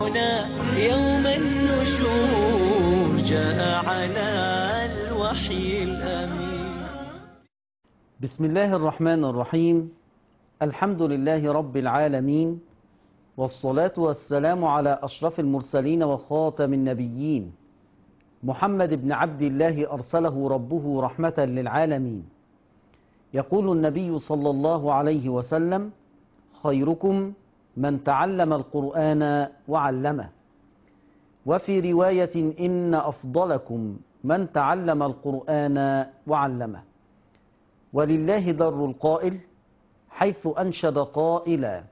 هنا يوم النشور جاء على الوحي الأمين بسم الله الرحمن الرحيم الحمد لله رب العالمين والصلاة والسلام على أشرف المرسلين وخاتم النبيين محمد بن عبد الله أرسله ربه رحمة للعالمين يقول النبي صلى الله عليه وسلم خيركم من تعلم القرآن وعلمه وفي رواية إن أفضلكم من تعلم القرآن وعلمه ولله در القائل حيث أنشد قائلا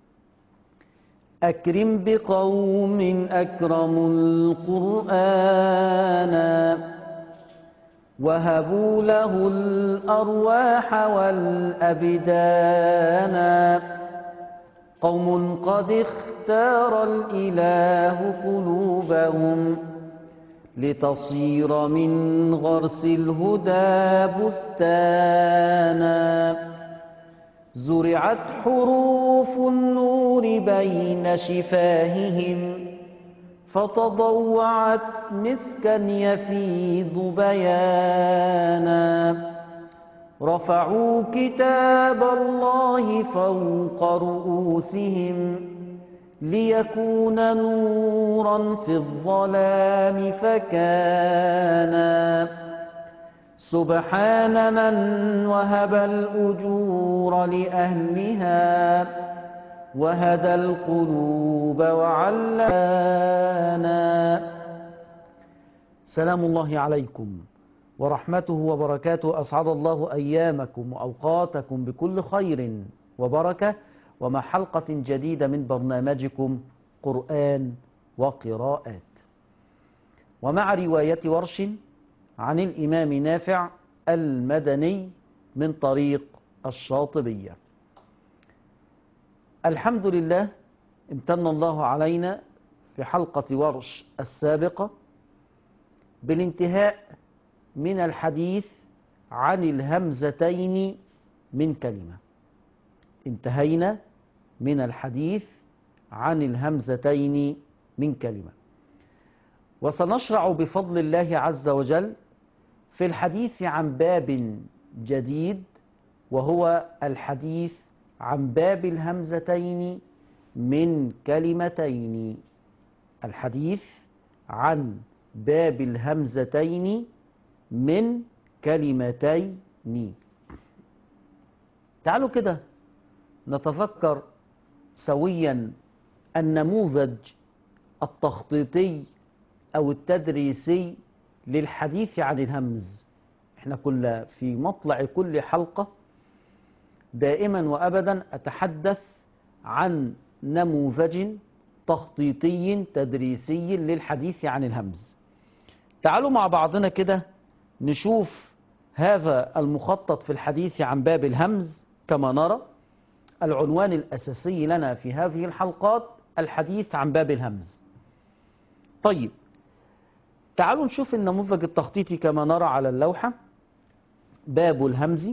أكرم بقوم أكرموا القرآن وهبوا له الأرواح والأبدان قوم قد اختار الإله قلوبهم لتصير من غرس الهدى بستانا زرعت حروف النور بين شفاههم فتضوعت مسكا يفيض بيانا رفعوا كتاب الله فوق رؤوسهم ليكون نورا في الظلام فكانا سبحان من وهب الأجور لأهلها وهدى القلوب وعلانا سلام الله عليكم ورحمته وبركاته أسعد الله أيامكم وأوقاتكم بكل خير وبركة ومع حلقة جديدة من برنامجكم قرآن وقراءات ومع رواية ورش عن الإمام نافع المدني من طريق الشاطبية الحمد لله امتن الله علينا في حلقة ورش السابقة بالانتهاء من الحديث عن الهمزتين من كلمة انتهينا من الحديث عن الهمزتين من كلمة وسنشرع بفضل الله عز وجل في الحديث عن باب جديد وهو الحديث عن باب الهمزتين من كلمتين الحديث عن باب الهمزتين من كلمتين تعالوا كده نتذكر سويا النموذج التخطيطي أو التدريسي للحديث عن الهمز احنا كل في مطلع كل حلقة دائما وأبدا أتحدث عن نموذج تخطيطي تدريسي للحديث عن الهمز تعالوا مع بعضنا كده نشوف هذا المخطط في الحديث عن باب الهمز كما نرى العنوان الأساسي لنا في هذه الحلقات الحديث عن باب الهمز طيب تعالوا نشوف النموذج التخطيطي كما نرى على اللوحة باب الهمز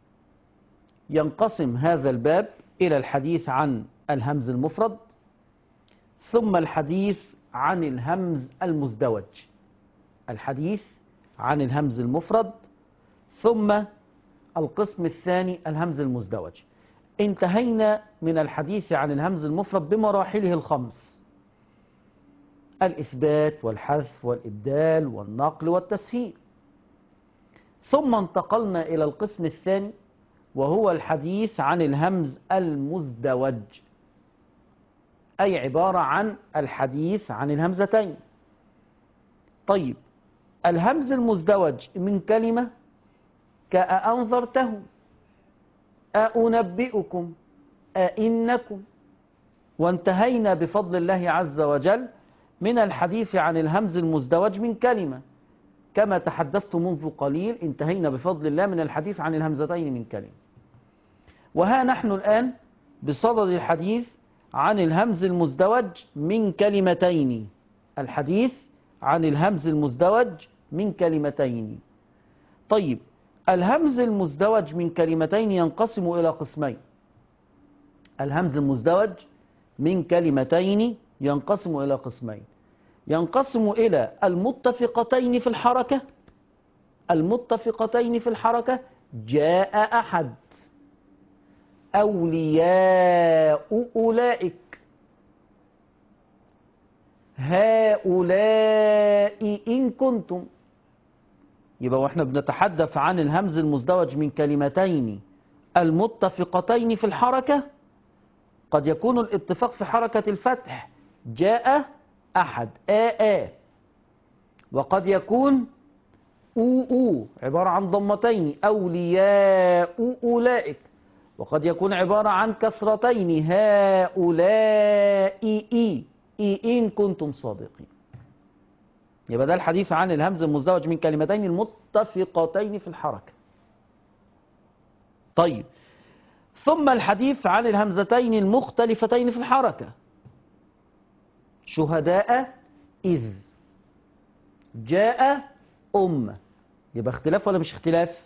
ينقسم هذا الباب إلى الحديث عن الهمز المفرد ثم الحديث عن الهمز المزدوج الحديث عن الهمز المفرد ثم القسم الثاني الهمز المزدوج انتهينا من الحديث عن الهمز المفرد بمراحله الخمس الإثبات والحذف والإبدال والنقل والتسهيل ثم انتقلنا إلى القسم الثاني وهو الحديث عن الهمز المزدوج أي عبارة عن الحديث عن الهمزتين طيب الهمز المزدوج من كلمة كأنظرته أأنبئكم أئنكم وانتهينا بفضل الله عز وجل من الحديث عن الهمز المزدوج من كلمة كما تحدثت منذ قليل انتهينا بفضل الله من الحديث عن الهمزتين من كلمة وها نحن الآن بصدد الحديث عن الهمز المزدوج من كلمتين الحديث عن الهمز المزدوج من كلمتين طيب الهمز المزدوج من كلمتين ينقسم إلى قسمين الهمز المزدوج من كلمتين ينقسم إلى قسمين ينقسم إلى المتفقتين في الحركة المتفقتين في الحركة جاء أحد أولياء أولئك هؤلاء إن كنتم يبقى واحنا بنتحدث عن الهمز المزدوج من كلمتين المتفقتين في الحركة قد يكون الاتفاق في حركة الفتح جاء أحد آآ وقد يكون أو أو عبارة عن ضمتين أولياء أولئك وقد يكون عبارة عن كسرتين هؤلاء إي إي إن كنتم صادقين يبقى ده الحديث عن الهمز المزدوج من كلمتين المتفقتين في الحركة طيب ثم الحديث عن الهمزتين المختلفتين في الحركة شهداء إذ جاء أم يبقى اختلاف ولا مش اختلاف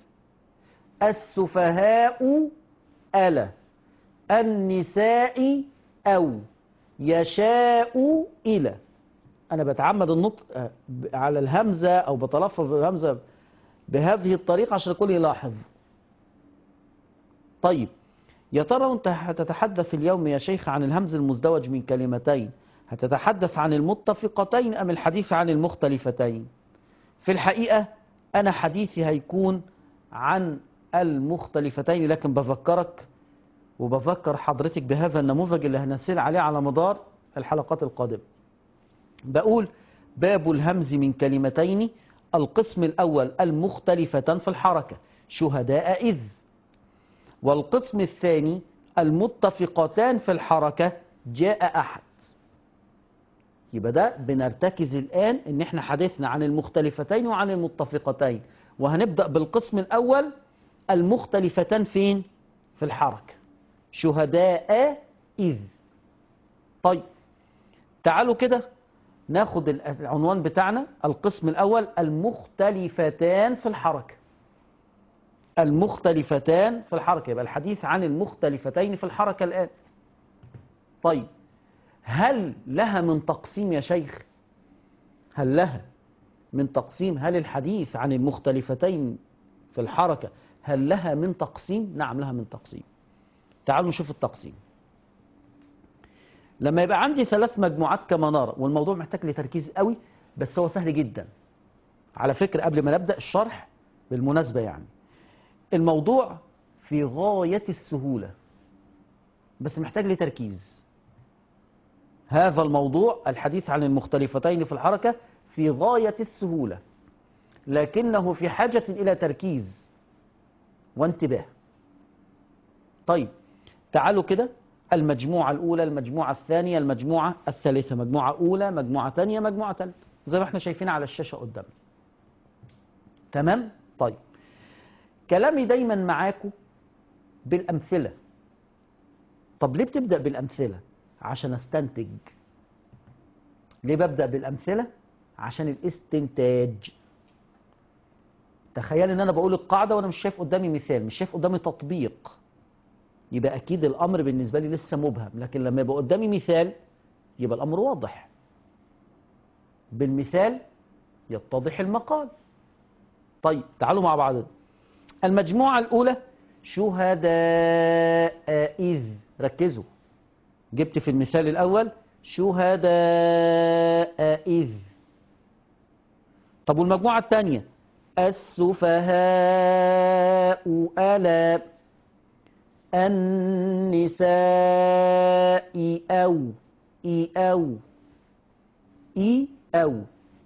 السفهاء ألا النساء أو يشاء إلى أنا بتعمد النطق آه، ب- على الهمزة أو بتلفظ الهمزة بهذه الطريقة عشان الكل يلاحظ طيب يا ترى أنت هتتحدث اليوم يا شيخ عن الهمز المزدوج من كلمتين هتتحدث عن المتفقتين أم الحديث عن المختلفتين في الحقيقة أنا حديثي هيكون عن المختلفتين لكن بذكرك وبذكر حضرتك بهذا النموذج اللي هنسير عليه على مدار الحلقات القادمة بقول باب الهمز من كلمتين القسم الأول المختلفتان في الحركة شهداء إذ والقسم الثاني المتفقتان في الحركة جاء أحد يبقى ده بنرتكز الآن إن إحنا حديثنا عن المختلفتين وعن المتفقتين وهنبدأ بالقسم الأول المختلفتان فين؟ في الحركة شهداء إذ طيب تعالوا كده ناخد العنوان بتاعنا القسم الأول المختلفتان في الحركة المختلفتان في الحركة يبقى الحديث عن المختلفتين في الحركة الآن طيب هل لها من تقسيم يا شيخ هل لها من تقسيم هل الحديث عن المختلفتين في الحركة هل لها من تقسيم نعم لها من تقسيم تعالوا نشوف التقسيم لما يبقى عندي ثلاث مجموعات كما نرى والموضوع محتاج لتركيز قوي بس هو سهل جدا على فكرة قبل ما نبدأ الشرح بالمناسبة يعني الموضوع في غاية السهولة بس محتاج لتركيز هذا الموضوع الحديث عن المختلفتين في الحركة في غاية السهولة لكنه في حاجة إلى تركيز وانتباه طيب تعالوا كده المجموعة الأولى المجموعة الثانية المجموعة الثالثة مجموعة أولى مجموعة ثانية مجموعة ثالثة زي ما احنا شايفين على الشاشة قدامنا تمام طيب كلامي دايما معاكم بالأمثلة طب ليه بتبدأ بالأمثلة عشان استنتج ليه ببدأ بالأمثلة عشان الاستنتاج تخيل ان انا بقول القاعدة وانا مش شايف قدامي مثال مش شايف قدامي تطبيق يبقى اكيد الامر بالنسبة لي لسه مبهم لكن لما يبقى قدامي مثال يبقى الامر واضح بالمثال يتضح المقال طيب تعالوا مع بعض المجموعة الأولى شهداء إذ ركزوا جبت في المثال الأول شهداء إذ طب والمجموعة الثانية السفهاء ألا النساء أو إي أو إي أو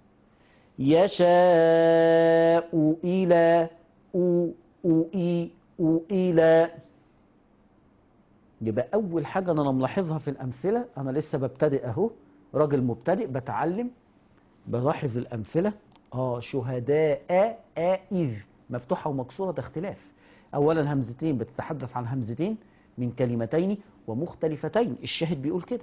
يشاء إلى أو أو إي أو إلى يبقى أول حاجة أنا ملاحظها في الأمثلة أنا لسه ببتدئ أهو راجل مبتدئ بتعلم بلاحظ الأمثلة آه شهداء إذ مفتوحة ومكسورة ده اختلاف أولا همزتين بتتحدث عن همزتين من كلمتين ومختلفتين الشاهد بيقول كده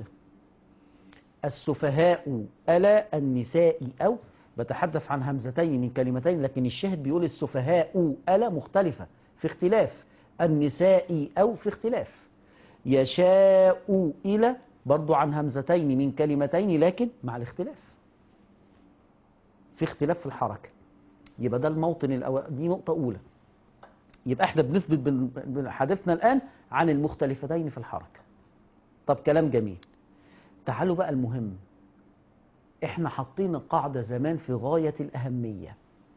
السفهاء ألا النساء أو بتحدث عن همزتين من كلمتين لكن الشاهد بيقول السفهاء ألا مختلفة في اختلاف النساء أو في اختلاف يشاء إلى برضو عن همزتين من كلمتين لكن مع الاختلاف في اختلاف في الحركة يبقى ده الموطن الأول دي نقطة أولى يبقى احنا بنثبت بن- بن- حديثنا الآن عن المختلفتين في الحركة طب كلام جميل تعالوا بقى المهم احنا حاطين قاعدة زمان في غاية الأهمية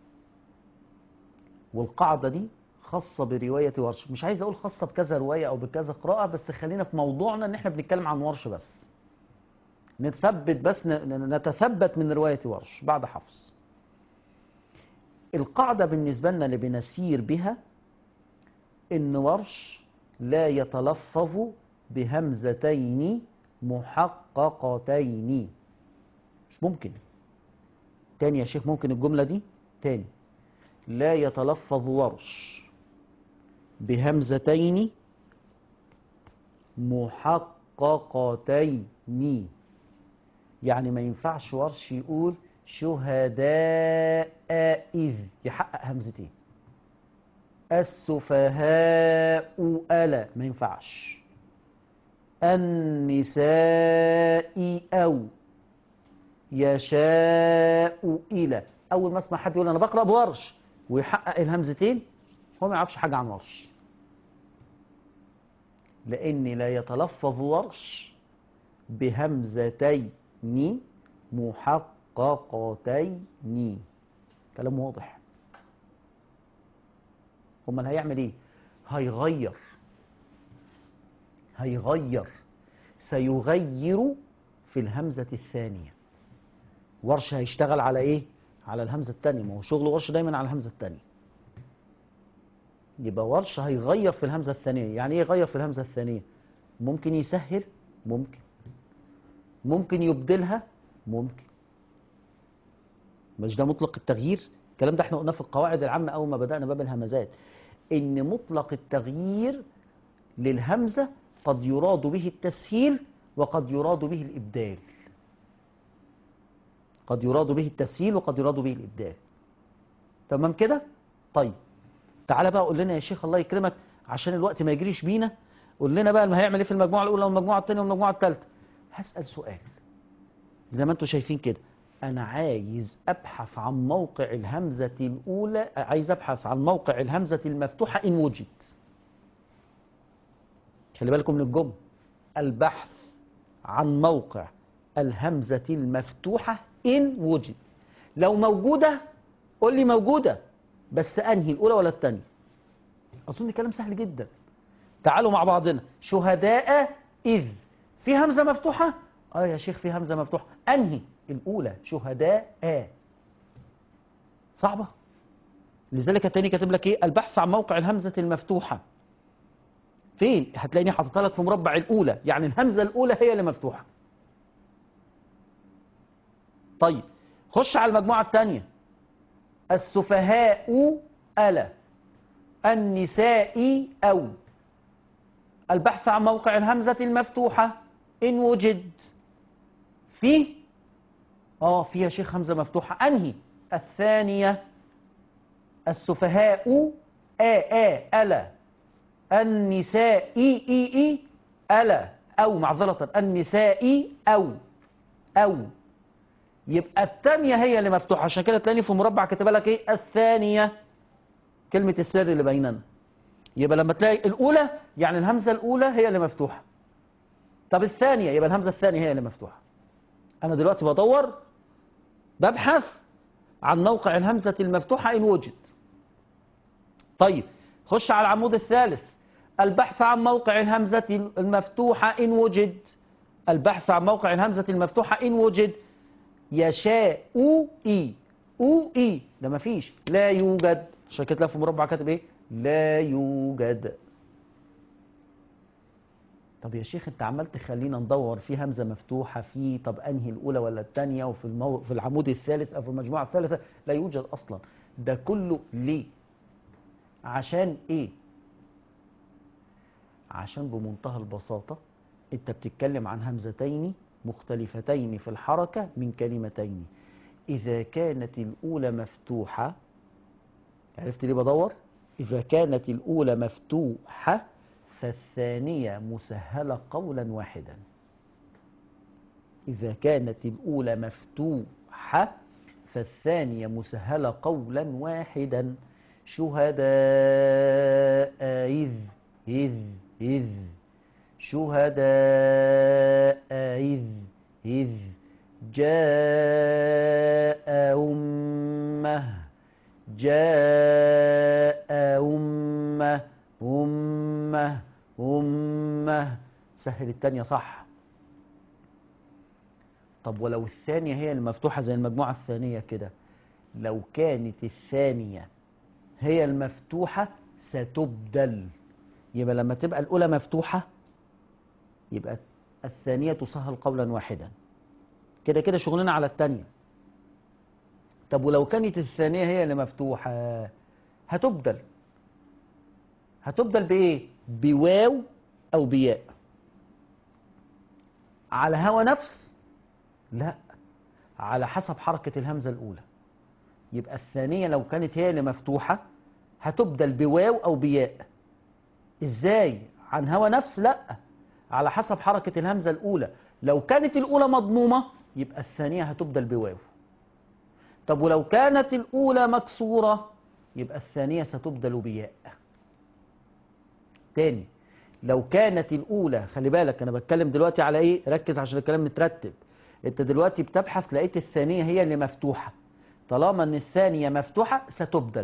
والقاعدة دي خاصة برواية ورش مش عايز أقول خاصة بكذا رواية أو بكذا قراءة بس خلينا في موضوعنا إن احنا بنتكلم عن ورش بس نتثبت بس ن- ن- نتثبت من رواية ورش بعد حفص القاعدة بالنسبة لنا اللي بنسير بها إن ورش لا يتلفظ بهمزتين محققتين مش ممكن تاني يا شيخ ممكن الجملة دي تاني لا يتلفظ ورش بهمزتين محققتين يعني ما ينفعش ورش يقول شهداء إذ يحقق همزتين السفهاء ألا ما ينفعش النساء أو يشاء إلى أول ما أسمع حد يقول أنا بقرأ بورش ويحقق الهمزتين هو ما يعرفش حاجة عن ورش لأن لا يتلفظ ورش بهمزتين محققتين كلام واضح امال هيعمل ايه هيغير هيغير سيغير في الهمزة الثانية ورش هيشتغل على ايه على الهمزة الثانية ما هو شغل ورش دايما على الهمزة الثانية يبقى ورش هيغير في الهمزة الثانية يعني ايه يغير في الهمزة الثانية ممكن يسهل ممكن ممكن يبدلها ممكن مش ده مطلق التغيير الكلام ده احنا قلناه في القواعد العامة أول ما بدأنا باب الهمزات إن مطلق التغيير للهمزة قد يراد به التسهيل وقد يراد به الإبدال قد يراد به التسهيل وقد يراد به الإبدال تمام كده؟ طيب تعالى بقى قول لنا يا شيخ الله يكرمك عشان الوقت ما يجريش بينا قول لنا بقى هيعمل ايه في المجموعة الأولى والمجموعة الثانية والمجموعة الثالثة هسأل سؤال زي ما انتم شايفين كده انا عايز ابحث عن موقع الهمزة الاولى عايز ابحث عن موقع الهمزة المفتوحة ان وجد خلي بالكم من الجمل البحث عن موقع الهمزة المفتوحة ان وجد لو موجودة قول لي موجودة بس انهي الاولى ولا الثانية اظن كلام سهل جدا تعالوا مع بعضنا شهداء اذ في همزة مفتوحة اه يا شيخ في همزة مفتوحة انهي الاولى شهداء صعبة لذلك التاني كاتب لك ايه البحث عن موقع الهمزة المفتوحة فين هتلاقيني حاططها لك في مربع الاولى يعني الهمزة الاولى هي اللي مفتوحة طيب خش على المجموعة الثانية السفهاء ألا النساء أو البحث عن موقع الهمزة المفتوحة إن وجد في اه في يا شيخ همزة مفتوحة أنهي الثانية السفهاء آ آ ألا النساء إي إي إي ألا أو معذرة النساء أو أو يبقى الثانية هي اللي مفتوحة عشان كده تلاقيني في مربع كاتبها لك ايه الثانية كلمة السر اللي بيننا يبقى لما تلاقي الأولى يعني الهمزة الأولى هي اللي مفتوحة طب الثانية يبقى الهمزة الثانية هي اللي مفتوحة أنا دلوقتي بدور ببحث عن موقع الهمزة المفتوحة إن وجد طيب خش على العمود الثالث البحث عن موقع الهمزة المفتوحة إن وجد البحث عن موقع الهمزة المفتوحة إن وجد يشاء إي أو إي ده مفيش لا يوجد عشان كده تلاقي في مربع كاتب إيه لا يوجد طب يا شيخ انت عمال تخلينا ندور في همزه مفتوحه في طب انهي الاولى ولا الثانيه وفي المو... في العمود الثالث او في المجموعه الثالثه لا يوجد اصلا ده كله ليه عشان ايه عشان بمنتهى البساطه انت بتتكلم عن همزتين مختلفتين في الحركه من كلمتين اذا كانت الاولى مفتوحه عرفت ليه بدور اذا كانت الاولى مفتوحه فالثانية مسهلة قولا واحدا إذا كانت الأولى مفتوحة فالثانية مسهلة قولا واحدا شهداء إذ إذ إذ شهداء إذ إذ جاء أمه جاء أمه أمه أمه سهل التانية صح طب ولو الثانية هي المفتوحة زي المجموعة الثانية كده لو كانت الثانية هي المفتوحة ستبدل يبقى لما تبقى الأولى مفتوحة يبقى الثانية تسهل قولا واحدا كده كده شغلنا على الثانية طب ولو كانت الثانية هي اللي مفتوحة هتبدل هتبدل بإيه؟ بواو أو بياء على هوى نفس لا على حسب حركة الهمزة الأولى يبقى الثانية لو كانت هي اللي مفتوحة هتبدل بواو أو بياء إزاي؟ عن هوى نفس لا على حسب حركة الهمزة الأولى لو كانت الأولى مضمومة يبقى الثانية هتبدل بواو طب ولو كانت الأولى مكسورة يبقى الثانية ستبدل بياء تاني لو كانت الأولى خلي بالك أنا بتكلم دلوقتي على إيه ركز عشان الكلام مترتب أنت دلوقتي بتبحث لقيت الثانية هي اللي مفتوحة طالما أن الثانية مفتوحة ستبدل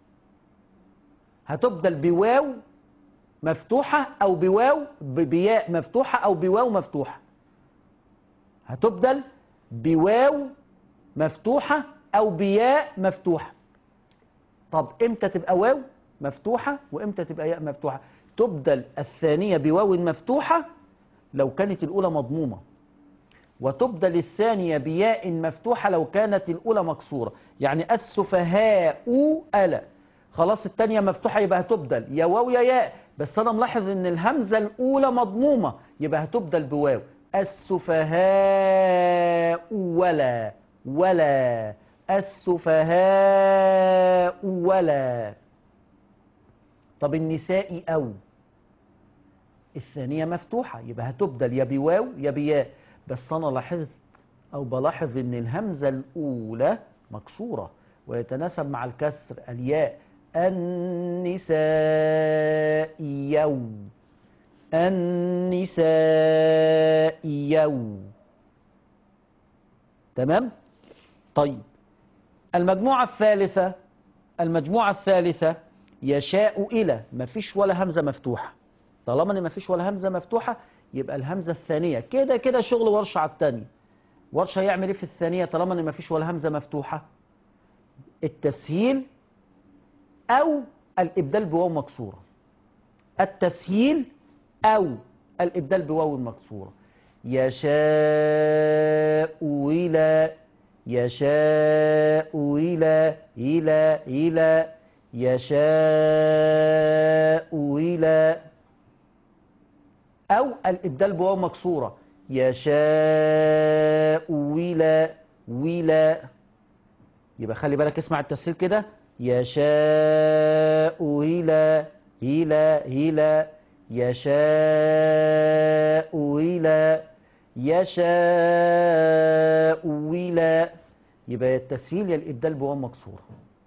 هتبدل بواو مفتوحة أو بواو بياء مفتوحة أو بواو مفتوحة هتبدل بواو مفتوحة أو بياء مفتوحة طب إمتى تبقى واو مفتوحة وإمتى تبقى ياء مفتوحة تبدل الثانية بواو مفتوحة لو كانت الأولى مضمومة وتبدل الثانية بياء مفتوحة لو كانت الأولى مكسورة يعني السفهاء ألا خلاص الثانية مفتوحة يبقى هتبدل يا واو يا ياء بس أنا ملاحظ إن الهمزة الأولى مضمومة يبقى هتبدل بواو السفهاء ولا ولا السفهاء ولا طب النساء أو الثانية مفتوحة يبقى هتبدل يا بواو يا بياء بس أنا لاحظت أو بلاحظ إن الهمزة الأولى مكسورة ويتناسب مع الكسر الياء النساء يوم النساء يوم تمام طيب المجموعة الثالثة المجموعة الثالثة يشاء إلى ما فيش ولا همزة مفتوحة طالما ان ما فيش ولا همزة مفتوحة يبقى الهمزة الثانية كده كده شغل ورشة على الثانية ورشة يعمل ايه في الثانية طالما ان ما فيش ولا همزة مفتوحة التسهيل أو الإبدال بواو مكسورة التسهيل أو الإبدال بواو مكسورة يشاء إلى يشاء إلى إلى إلى يشاء إلى أو الإبدال بواو مكسورة يشاء ولا ولا يبقى خلي بالك اسمع التسهيل كده يشاء إلى إلى إلى يشاء إلى يشاء إلى يبقى التسهيل يا الإبدال بواو مكسورة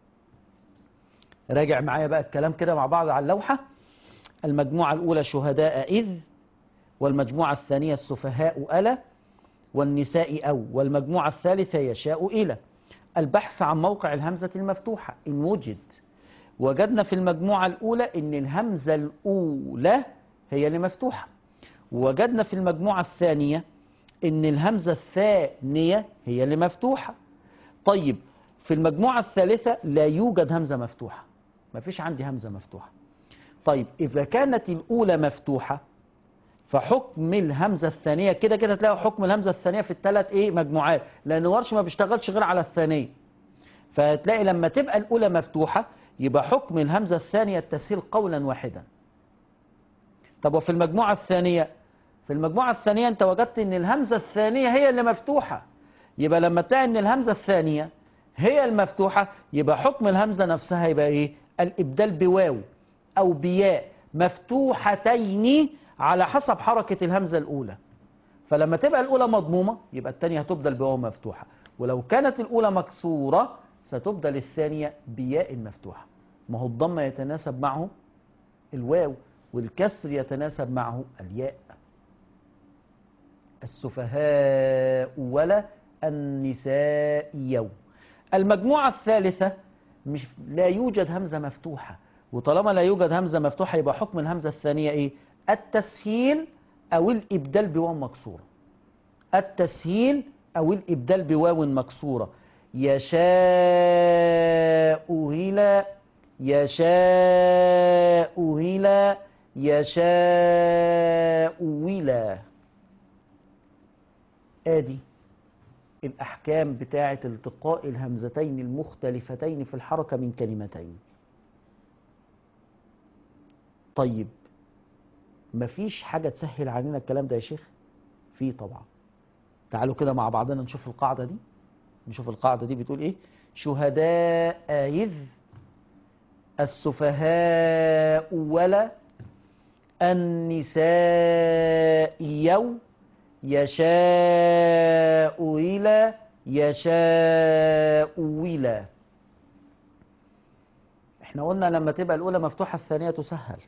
راجع معايا بقى الكلام كده مع بعض على اللوحة المجموعة الأولى شهداء إذ والمجموعة الثانية السفهاء ألا والنساء أو والمجموعة الثالثة يشاء إلى البحث عن موقع الهمزة المفتوحة إن وجد وجدنا في المجموعة الأولى إن الهمزة الأولى هي اللي مفتوحة وجدنا في المجموعة الثانية إن الهمزة الثانية هي اللي مفتوحة طيب في المجموعة الثالثة لا يوجد همزة مفتوحة ما فيش عندي همزة مفتوحة طيب إذا كانت الأولى مفتوحة فحكم الهمزة الثانية كده كده تلاقوا حكم الهمزة الثانية في الثلاث ايه مجموعات لأن ورش ما بيشتغلش غير على الثانية فتلاقي لما تبقى الأولى مفتوحة يبقى حكم الهمزة الثانية التسهيل قولا واحدا طب وفي المجموعة الثانية في المجموعة الثانية انت وجدت ان الهمزة الثانية هي اللي مفتوحة يبقى لما تلاقي ان الهمزة الثانية هي المفتوحة يبقى حكم الهمزة نفسها يبقى ايه الإبدال بواو أو بياء مفتوحتين على حسب حركة الهمزة الأولى فلما تبقى الأولى مضمومة يبقى الثانية هتبدل بواو مفتوحة ولو كانت الأولى مكسورة ستبدل الثانية بياء مفتوحة ما هو الضم يتناسب معه الواو والكسر يتناسب معه الياء السفهاء ولا النساء يوم المجموعة الثالثة مش لا يوجد همزة مفتوحة وطالما لا يوجد همزة مفتوحة يبقى حكم الهمزة الثانية ايه التسهيل او الابدال بواو مكسورة التسهيل او الابدال بواو مكسورة يشاء هلا يشاء هلا يشاء ولا ادي الأحكام بتاعة التقاء الهمزتين المختلفتين في الحركة من كلمتين طيب مفيش حاجة تسهل علينا الكلام ده يا شيخ في طبعا تعالوا كده مع بعضنا نشوف القاعدة دي نشوف القاعدة دي بتقول ايه شهداء إذ السفهاء ولا النساء يوم يشاء إلى يشاء ولا احنا قلنا لما تبقى الأولى مفتوحة الثانية تسهل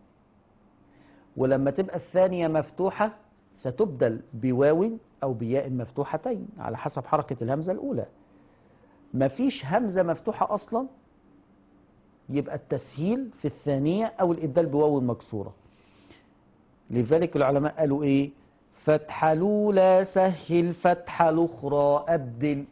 ولما تبقى الثانية مفتوحة ستبدل بواو أو بياء مفتوحتين على حسب حركة الهمزة الأولى مفيش همزة مفتوحة أصلا يبقى التسهيل في الثانية أو الإبدال بواو مكسورة لذلك العلماء قالوا إيه فتح الأولى سهل فتح الأخرى أبدل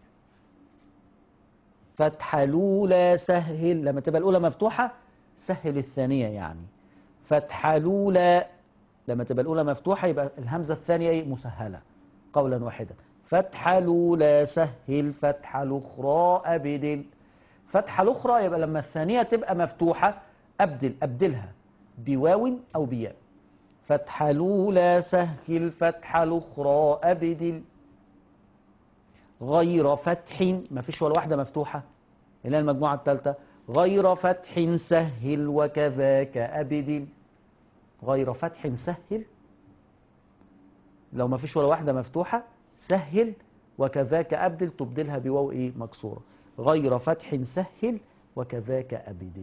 فتح الأولى سهل لما تبقى الأولى مفتوحة سهل الثانية يعني فتح الأولى لما تبقى الأولى مفتوحة يبقى الهمزة الثانية إيه؟ مسهلة قولا واحدا فتح الأولى سهل فتح الأخرى أبدل فتح الأخرى يبقى لما الثانية تبقى مفتوحة أبدل أبدلها بواو أو بياء فتح الأولى سهل فتح الأخرى أبدل غير فتح ما فيش ولا واحدة مفتوحة اللي هي المجموعة الثالثة غير فتح سهل وكذاك أبدل غير فتح سهل لو ما فيش ولا واحدة مفتوحة سهل وكذاك أبدل تبدلها بواو إيه مكسورة غير فتح سهل وكذاك أبدل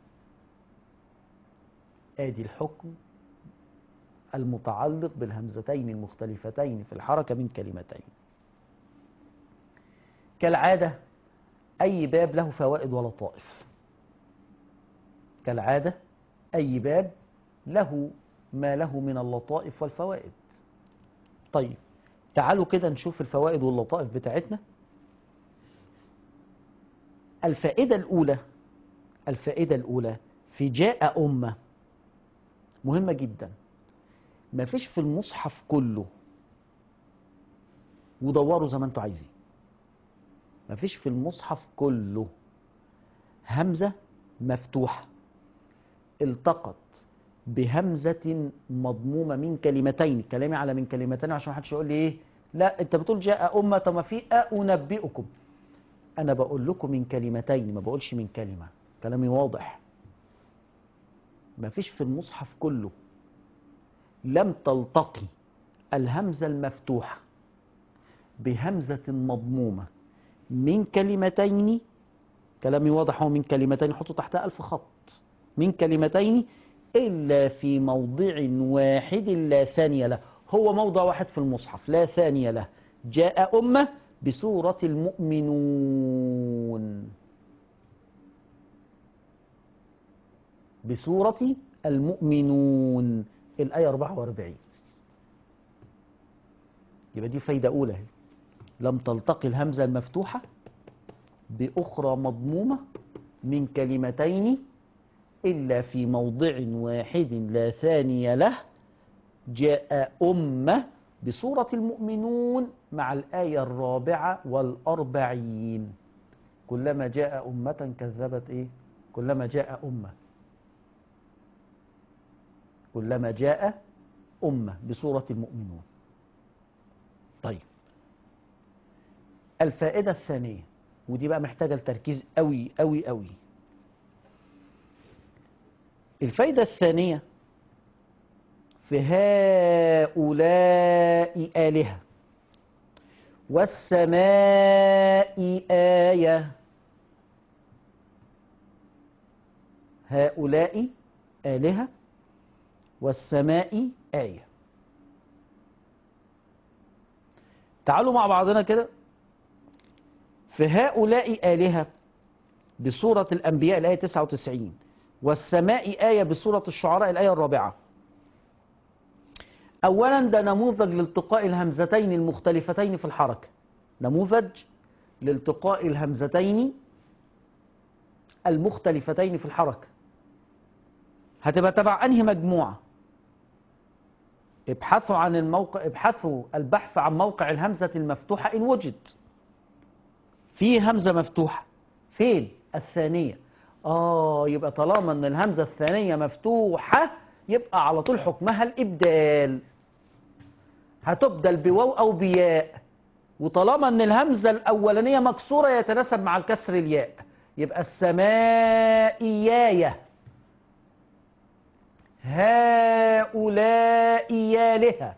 آدي الحكم المتعلق بالهمزتين المختلفتين في الحركة من كلمتين كالعادة أي باب له فوائد ولطائف كالعادة أي باب له ما له من اللطائف والفوائد طيب تعالوا كده نشوف الفوائد واللطائف بتاعتنا الفائدة الأولى الفائدة الأولى في جاء أمة مهمة جدا ما فيش في المصحف كله ودوروا زي ما انتوا عايزين ما فيش في المصحف كله همزة مفتوحة التقط بهمزة مضمومة من كلمتين كلامي على من كلمتين عشان محدش يقول لي ايه لا انت بتقول جاء أمة طب ما في أنبئكم أنا بقول لكم من كلمتين ما بقولش من كلمة كلامي واضح ما فيش في المصحف كله لم تلتقي الهمزة المفتوحة بهمزة مضمومة من كلمتين كلامي واضح هو من كلمتين حطوا تحتها ألف خط من كلمتين إلا في موضع واحد لا ثانية له هو موضع واحد في المصحف لا ثانية له جاء أمة بسورة المؤمنون بسورة المؤمنون الآية 44 يبقى دي فايدة أولى هي. لم تلتقي الهمزة المفتوحة بأخرى مضمومة من كلمتين إلا في موضع واحد لا ثاني له جاء أمة بسورة المؤمنون مع الآية الرابعة والأربعين كلما جاء أمة كذبت إيه كلما جاء أمة كلما جاء أمة بسورة المؤمنون طيب الفائدة الثانية ودي بقى محتاجة التركيز قوي قوي قوي في الفايدة الثانية في في هؤلاء آلهة والسماء آية هؤلاء آلهة والسماء آية تعالوا مع بعضنا كده في هؤلاء آلهة بسورة الأنبياء الآية 99 والسماء آية بسورة الشعراء الآية الرابعة أولا ده نموذج لالتقاء الهمزتين المختلفتين في الحركة نموذج لالتقاء الهمزتين المختلفتين في الحركة هتبقى تبع أنهي مجموعة ابحثوا عن الموقع ابحثوا البحث عن موقع الهمزة المفتوحة إن وجد في همزة مفتوحة فين الثانية آه يبقى طالما أن الهمزة الثانية مفتوحة يبقى على طول حكمها الإبدال هتبدل بواو أو بياء وطالما أن الهمزة الأولانية مكسورة يتناسب مع الكسر الياء يبقى السمائياية هؤلاء يالهة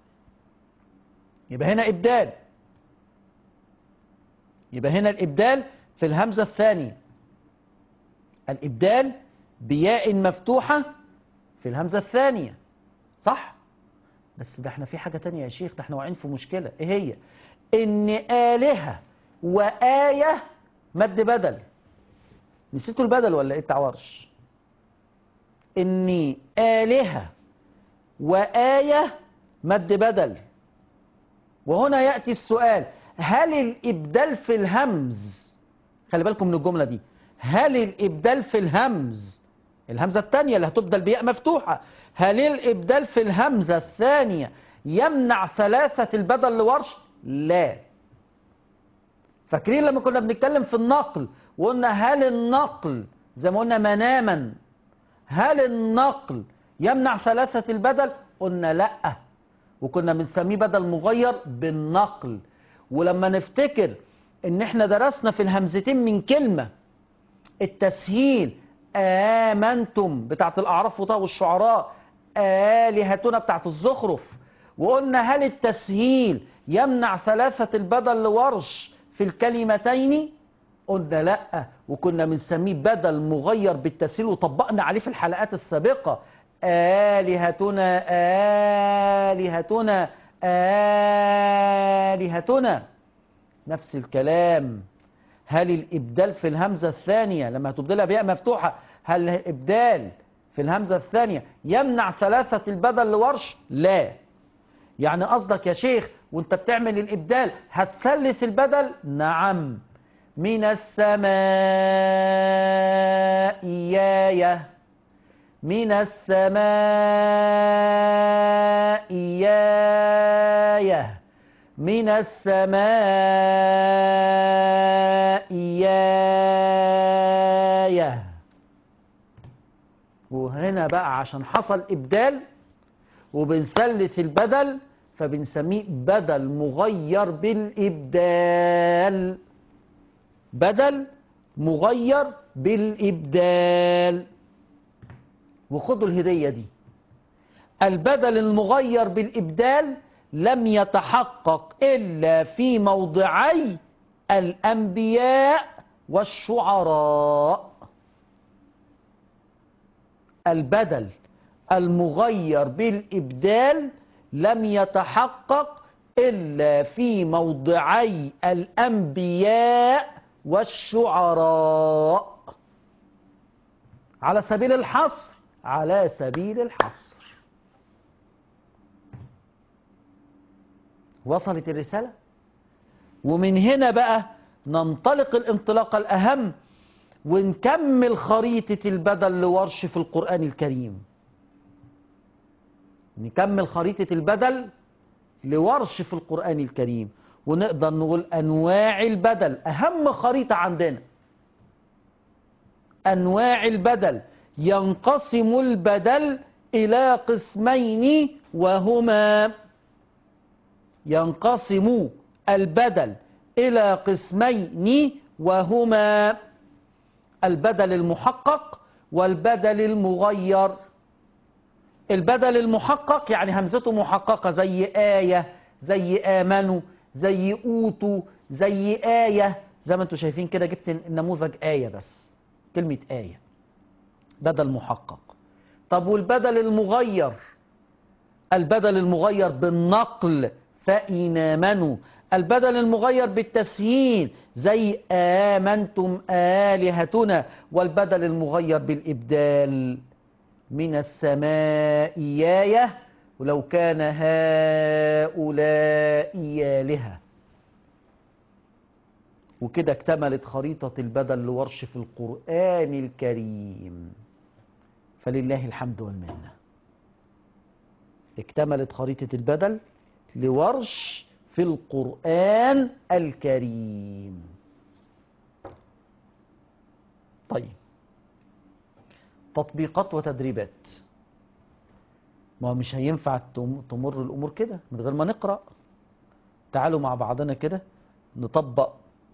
يبقى هنا إبدال يبقى هنا الإبدال في الهمزة الثانية الإبدال بياء مفتوحة في الهمزة الثانية صح بس ده احنا في حاجة تانية يا شيخ ده احنا واقعين في مشكلة ايه هي ان آلهة وآية مد بدل نسيتوا البدل ولا ايه التعورش إني آلهة وآية مد بدل وهنا يأتي السؤال هل الإبدال في الهمز خلي بالكم من الجملة دي هل الإبدال في الهمز الهمزة الثانية اللي هتبدل بياء مفتوحة هل الإبدال في الهمزة الثانية يمنع ثلاثة البدل لورش لا فاكرين لما كنا بنتكلم في النقل وقلنا هل النقل زي ما قلنا مناما هل النقل يمنع ثلاثة البدل قلنا لا وكنا بنسميه بدل مغير بالنقل ولما نفتكر ان احنا درسنا في الهمزتين من كلمة التسهيل آمنتم بتاعت الأعراف وطاء والشعراء آلهتنا بتاعت الزخرف وقلنا هل التسهيل يمنع ثلاثة البدل لورش في الكلمتين قلنا لا وكنا بنسميه بدل مغير بالتسهيل وطبقنا عليه في الحلقات السابقة آلهتنا آلهتنا آلهتنا نفس الكلام هل الإبدال في الهمزة الثانية لما هتبدلها بياء مفتوحة هل الإبدال في الهمزة الثانية يمنع ثلاثة البدل لورش لا يعني قصدك يا شيخ وانت بتعمل الإبدال هتثلث البدل نعم من السماء ياية من السماء ياية من السماء ياية وهنا بقى عشان حصل إبدال وبنثلث البدل فبنسميه بدل مغير بالإبدال بدل مغير بالإبدال وخدوا الهدية دي البدل المغير بالإبدال لم يتحقق إلا في موضعي الأنبياء والشعراء البدل المغير بالإبدال لم يتحقق إلا في موضعي الأنبياء والشعراء على سبيل الحصر على سبيل الحصر وصلت الرسالة ومن هنا بقى ننطلق الانطلاقة الأهم ونكمل خريطة البدل لورش في القرآن الكريم نكمل خريطة البدل لورش في القرآن الكريم ونقدر نقول أنواع البدل أهم خريطة عندنا أنواع البدل ينقسم البدل إلى قسمين وهما ينقسم البدل إلى قسمين وهما البدل المحقق والبدل المغير البدل المحقق يعني همزته محققة زي آية زي آمنوا زي أوتوا زي آية زي ما انتم شايفين كده جبت النموذج آية بس كلمة آية بدل محقق طب والبدل المغير البدل المغير بالنقل فإن آمنوا البدل المغير بالتسهيل زي آمنتم آلهتنا والبدل المغير بالإبدال من السماء آية ولو كان هؤلاء آلهة وكده اكتملت خريطة البدل لورش في القرآن الكريم فلله الحمد والمنة اكتملت خريطة البدل لورش في القرآن الكريم طيب تطبيقات وتدريبات ما هو مش هينفع تم- تمر الأمور كده من غير ما نقرأ تعالوا مع بعضنا كده نطبق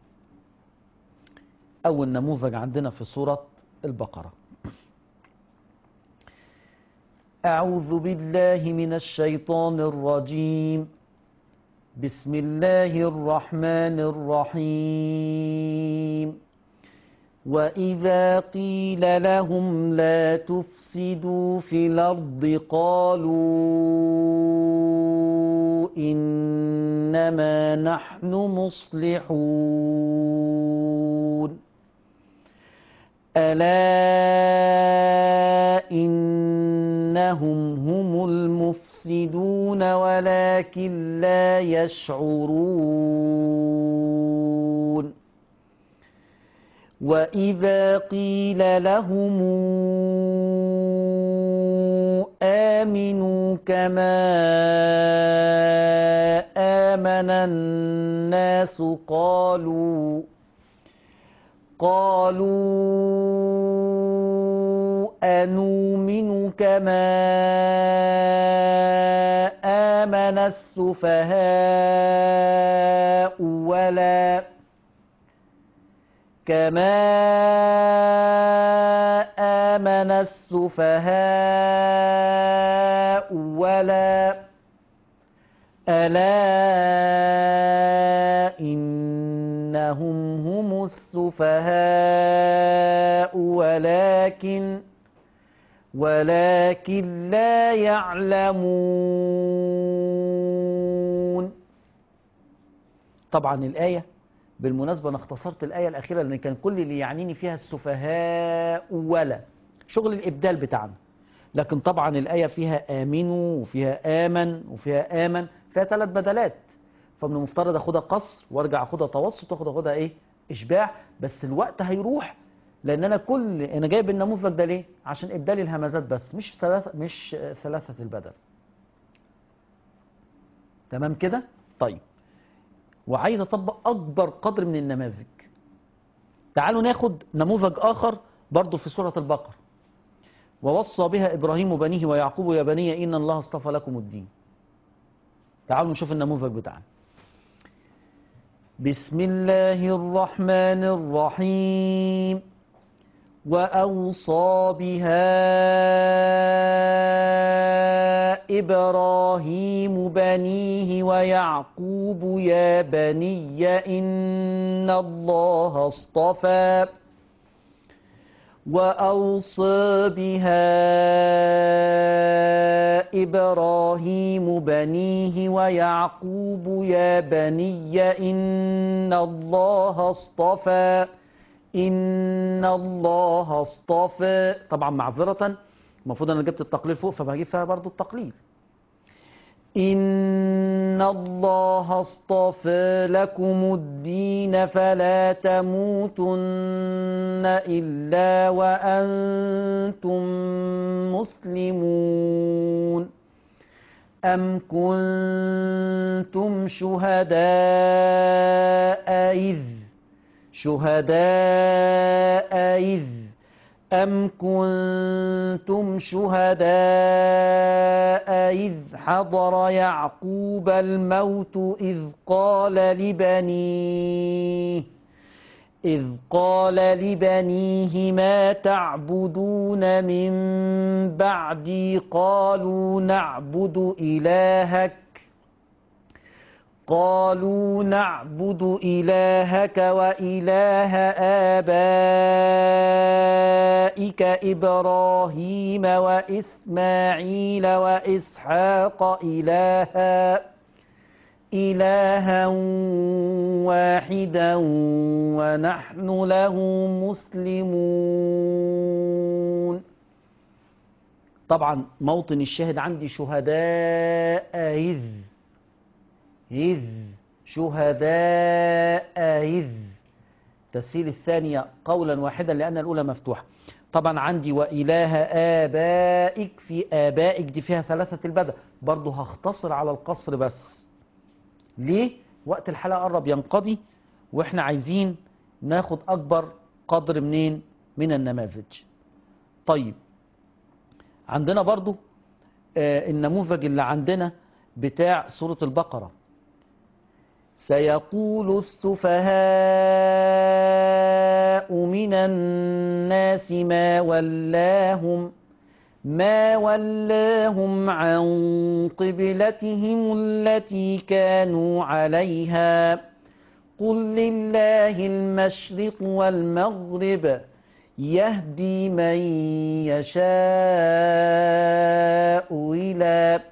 أول نموذج عندنا في سورة البقرة أعوذ بالله من الشيطان الرجيم بسم الله الرحمن الرحيم وإذا قيل لهم لا تفسدوا في الأرض قالوا إنما نحن مصلحون ألا إنهم هم المفسدون ولكن لا يشعرون وإذا قيل لهم آمنوا كما آمن الناس قالوا قالوا أنؤمن كما آمن السفهاء ولا كما آمن السفهاء ولا ألا إنهم هم السفهاء ولكن ولكن لا يعلمون طبعا الآية بالمناسبة أنا اختصرت الآية الأخيرة لأن كان كل اللي يعنيني فيها السفهاء ولا شغل الإبدال بتاعنا لكن طبعا الآية فيها آمنوا وفيها آمن وفيها آمن فيها ثلاث بدلات فمن المفترض أخدها قصر وارجع أخدها توسط وأخد أخدها إيه إشباع بس الوقت هيروح لأن أنا كل أنا جايب النموذج ده ليه؟ عشان إبدال الهمزات بس مش ثلاثة مش ثلاثة البدل تمام كده؟ طيب وعايز اطبق اكبر قدر من النماذج تعالوا ناخد نموذج اخر برضو في سورة البقرة ووصى بها ابراهيم بنيه ويعقوب يا بني ان الله اصطفى لكم الدين تعالوا نشوف النموذج بتاعنا بسم الله الرحمن الرحيم وأوصى بها إبراهيم بنيه ويعقوب يا بني إن الله اصطفى وأوصى بها إبراهيم بنيه ويعقوب يا بني إن الله اصطفى إن الله اصطفى طبعا معذرة المفروض أنا جبت التقليل فوق فبجيب فيها برضو التقليل إن الله اصطفى لكم الدين فلا تموتن إلا وأنتم مسلمون أم كنتم شهداء إذ شهداء إذ أم كنتم شهداء إذ حضر يعقوب الموت إذ قال لبنيه إذ قال لبنيه ما تعبدون من بعدي قالوا نعبد إلهك قالوا نعبد إلهك وإله آبائك إبراهيم وإسماعيل وإسحاق إلها إلها واحدا ونحن له مسلمون طبعا موطن الشاهد عندي شهداء إذ إذ شهداء إذ تسهيل الثانية قولا واحدا لأن الأولى مفتوحة طبعا عندي وإله آبائك في آبائك دي فيها ثلاثة البدء برضو هختصر على القصر بس ليه وقت الحلقة قرب ينقضي واحنا عايزين ناخد أكبر قدر منين من النماذج طيب عندنا برضو آه النموذج اللي عندنا بتاع سورة البقرة سيقول السفهاء من الناس ما ولاهم ما ولاهم عن قبلتهم التي كانوا عليها قل لله المشرق والمغرب يهدي من يشاء إلى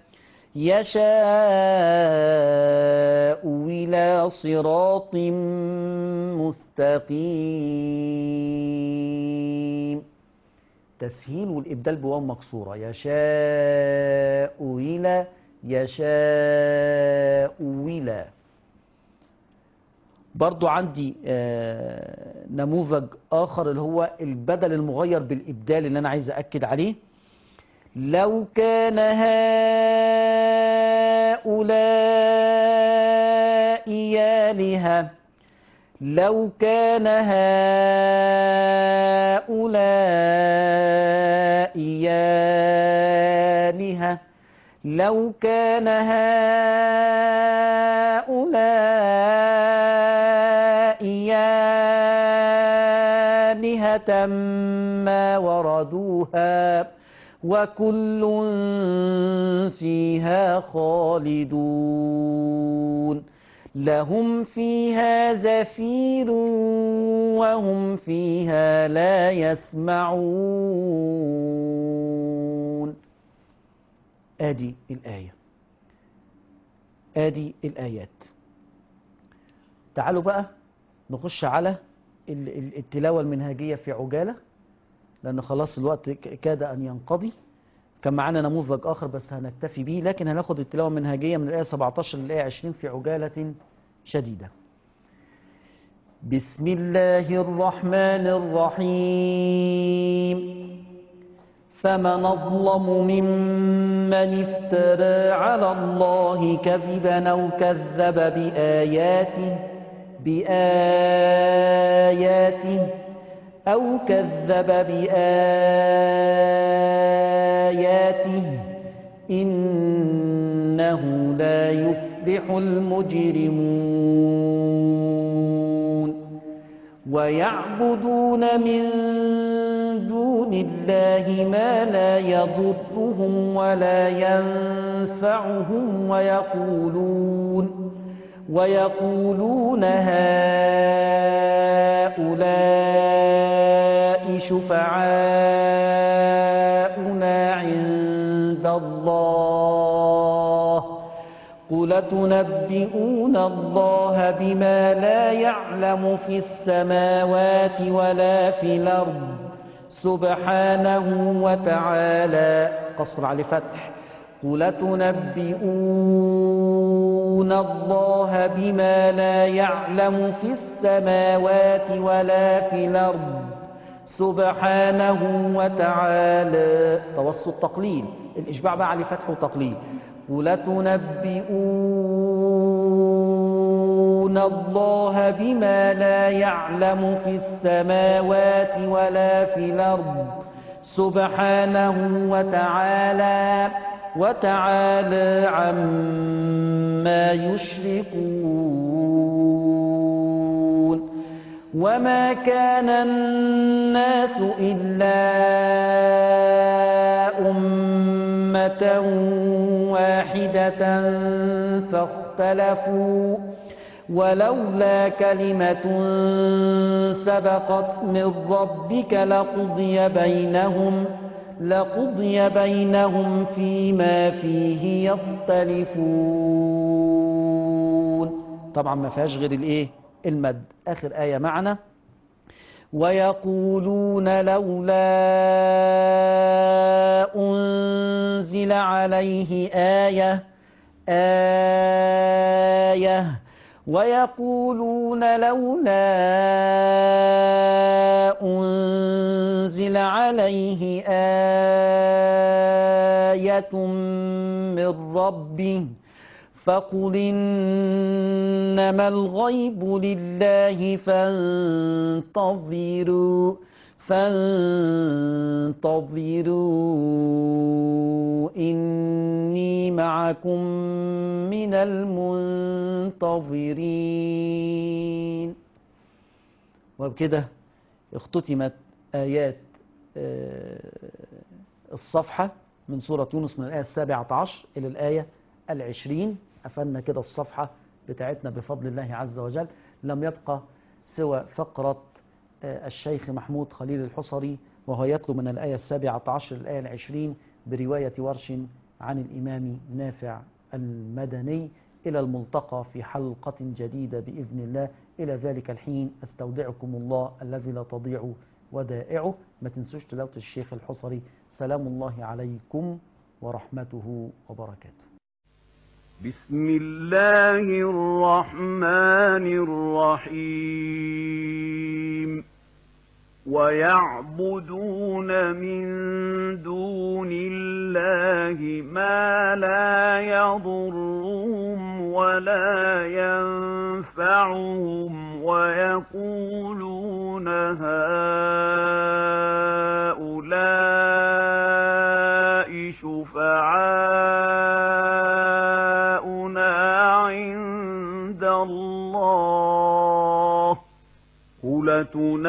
يشاء إلى صراط مستقيم تسهيل والإبدال بواو مكسورة يشاء إلى يشاء إلى برضو عندي آه نموذج آخر اللي هو البدل المغير بالإبدال اللي أنا عايز أكد عليه لو كان هؤلاء آلهة لو كان هؤلاء آلهة لو كان هؤلاء آلهة ما وردوها وكل فيها خالدون لهم فيها زفير وهم فيها لا يسمعون ادي الايه ادي الايات تعالوا بقى نخش على التلاوه المنهجيه في عجاله لأن خلاص الوقت كاد أن ينقضي كان معانا نموذج آخر بس هنكتفي به لكن هناخد التلاوة المنهجية من الآية 17 للآية 20 في عجالة شديدة بسم الله الرحمن الرحيم فمن أظلم ممن افترى على الله كذبا أو كذب بآياته بآياته أو كذب بآياته إنه لا يفلح المجرمون ويعبدون من دون الله ما لا يضرهم ولا ينفعهم ويقولون ويقولون هؤلاء شفعاؤنا عند الله قل تنبئون الله بما لا يعلم في السماوات ولا في الأرض سبحانه وتعالى قصر على فتح قل تنبئون الله بما لا يعلم في السماوات ولا في الأرض سبحانه وتعالى توسط تقليل الإشباع بقى على فتح وتقليل قل تنبئون الله بما لا يعلم في السماوات ولا في الأرض سبحانه وتعالى وتعالى عما يشركون وما كان الناس إلا أمة واحدة فاختلفوا ولولا كلمة سبقت من ربك لقضي بينهم لقضي بينهم فيما فيه يختلفون طبعا ما فيهاش غير الايه المد اخر آية معنا ويقولون لولا أنزل عليه آية آية ويقولون لولا أنزل عليه آية من ربه فقل إنما الغيب لله فانتظروا فانتظروا إني معكم من المنتظرين وبكده اختتمت آيات آه، الصفحة من سورة يونس من الآية السابعة عشر إلى الآية العشرين قفلنا كده الصفحة بتاعتنا بفضل الله عز وجل لم يبقى سوى فقرة آه، الشيخ محمود خليل الحصري وهو يتلو من الآية السابعة عشر الآية العشرين برواية ورش عن الإمام نافع المدني إلى الملتقى في حلقة جديدة بإذن الله إلى ذلك الحين أستودعكم الله الذي لا تضيع ودائعه ما تنسوش تلاوة الشيخ الحصري سلام الله عليكم ورحمته وبركاته بسم الله الرحمن الرحيم ويعبدون من دون الله ما لا يضرهم ولا ينفعهم ويقولون هؤلاء شفعاؤنا عند الله قل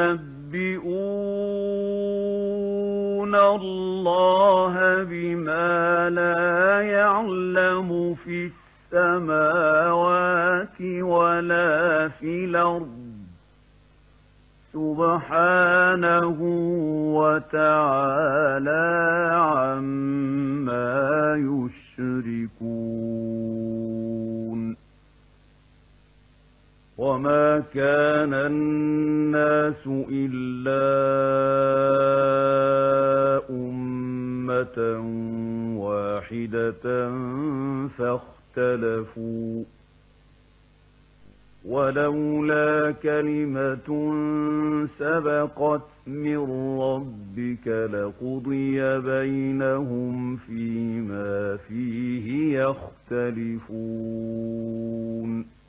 تنبئون الله بما لا يعلم في السماوات ولا في الأرض سبحانه وتعالى عما يشركون وما كان الناس إلا أمة واحدة فاختلفوا ولولا كلمة سبقت من ربك لقضي بينهم فيما فيه يختلفون